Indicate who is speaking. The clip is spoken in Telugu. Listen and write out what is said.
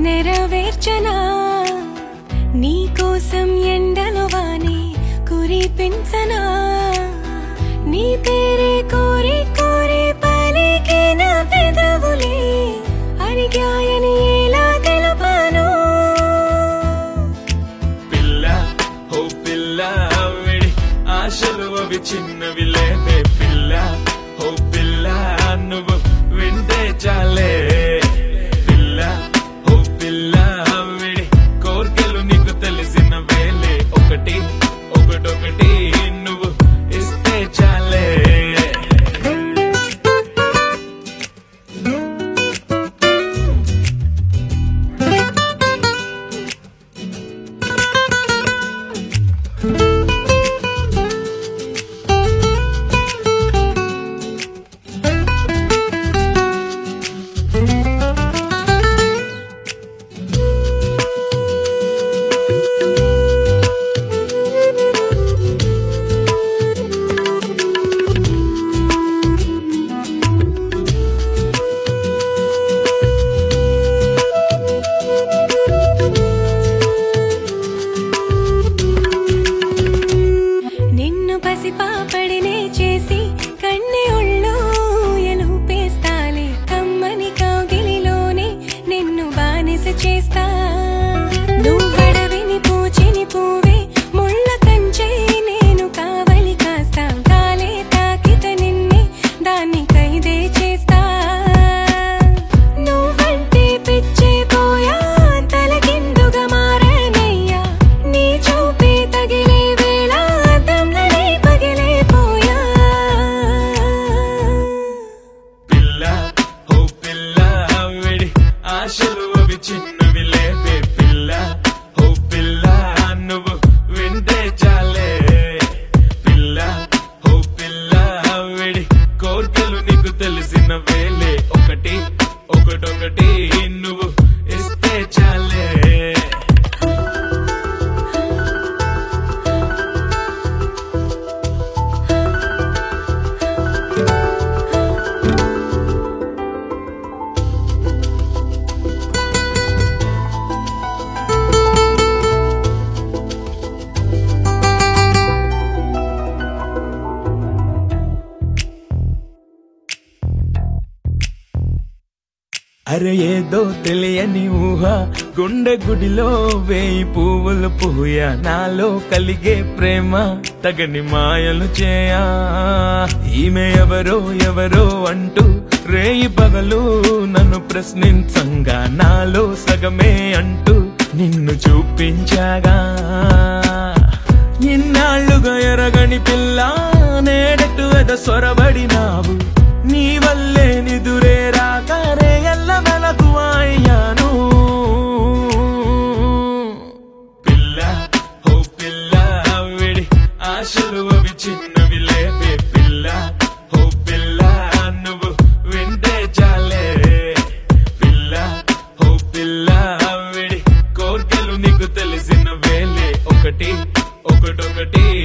Speaker 1: నెరవేర్చనా నీకోసం ఎండలో వానే కురిపించనా నీ పేరే కోరి కోరి పలికిన పెదవులే అరిగాయని ఎలా తెలుపాను
Speaker 2: పిల్ల ఓ పిల్ల విడి ఆశలు అవి చిన్నవి లేవే పిల్ల ఓ పిల్ల నువ్వు వింటే చాలే పిల్ల ఓ పిల్ల విడి కోర్కెలు నీకు తెలిసిన వేలే ఒకటి ఒకటొకటి నువ్వు ఇస్తే చాలే
Speaker 1: నిన్ను పసిపాపడినే చేసి కన్నె ఒళ్ళో ఎలుపేస్తాలే కమ్మని కౌగిలిలోనే నిన్ను బానిస చేస్తా నువ్వడవిని పూచిని పువ్వే ముళ్ళ కంచే నేను కావలి కాస్తా కాలే తాకిత నిన్నే దాన్ని ఖైదే చేస్తా నువ్వంటే పిచ్చే పోయా తలకిందుగా మారనయ్యా నీ చూపే తగిలే వేళ అద్దంలనే పగిలే పోయా
Speaker 2: పిల్ల ఓ పిల్ల విడి ఆశలు అవి చిన్నవి లేవే పిల్ల ఓ పిల్ల నువ్వు వింటే చాలే పిల్ల ఓ పిల్ల విడి కోర్కెలు నీకు తెలిసిన వేలే ఒకటి ఒకటొకటి నువ్వు ఇస్తే చాలే అరే ఏదో తెలియని ఊహ గుండె గుడిలో వేయి పువ్వులు పూయ నాలో కలిగే ప్రేమ తగని మాయలు చేయా ఈమె ఎవరో ఎవరో అంటూ రేయి పగలు నన్ను ప్రశ్నించంగా నాలో సగమే అంటూ నిన్ను చూపించాగా ఇన్నాళ్ళుగా ఎరగని పిల్ల నేడటు ఎద సొరబడినావు నీ వల్లే నిదురే రాక రే ఎల్ల మెలకు అయ్యాను పిల్ల ఓ పిల్ల విడి ఆశలు అవి చిన్నవి లేవే పిల్ల ఓ పిల్ల నువ్వు వింటే చాలే పిల్ల ఓ పిల్ల విడి కోర్కెలు నీకు తెలిసిన వేలే ఒకటి ఒకటొకటి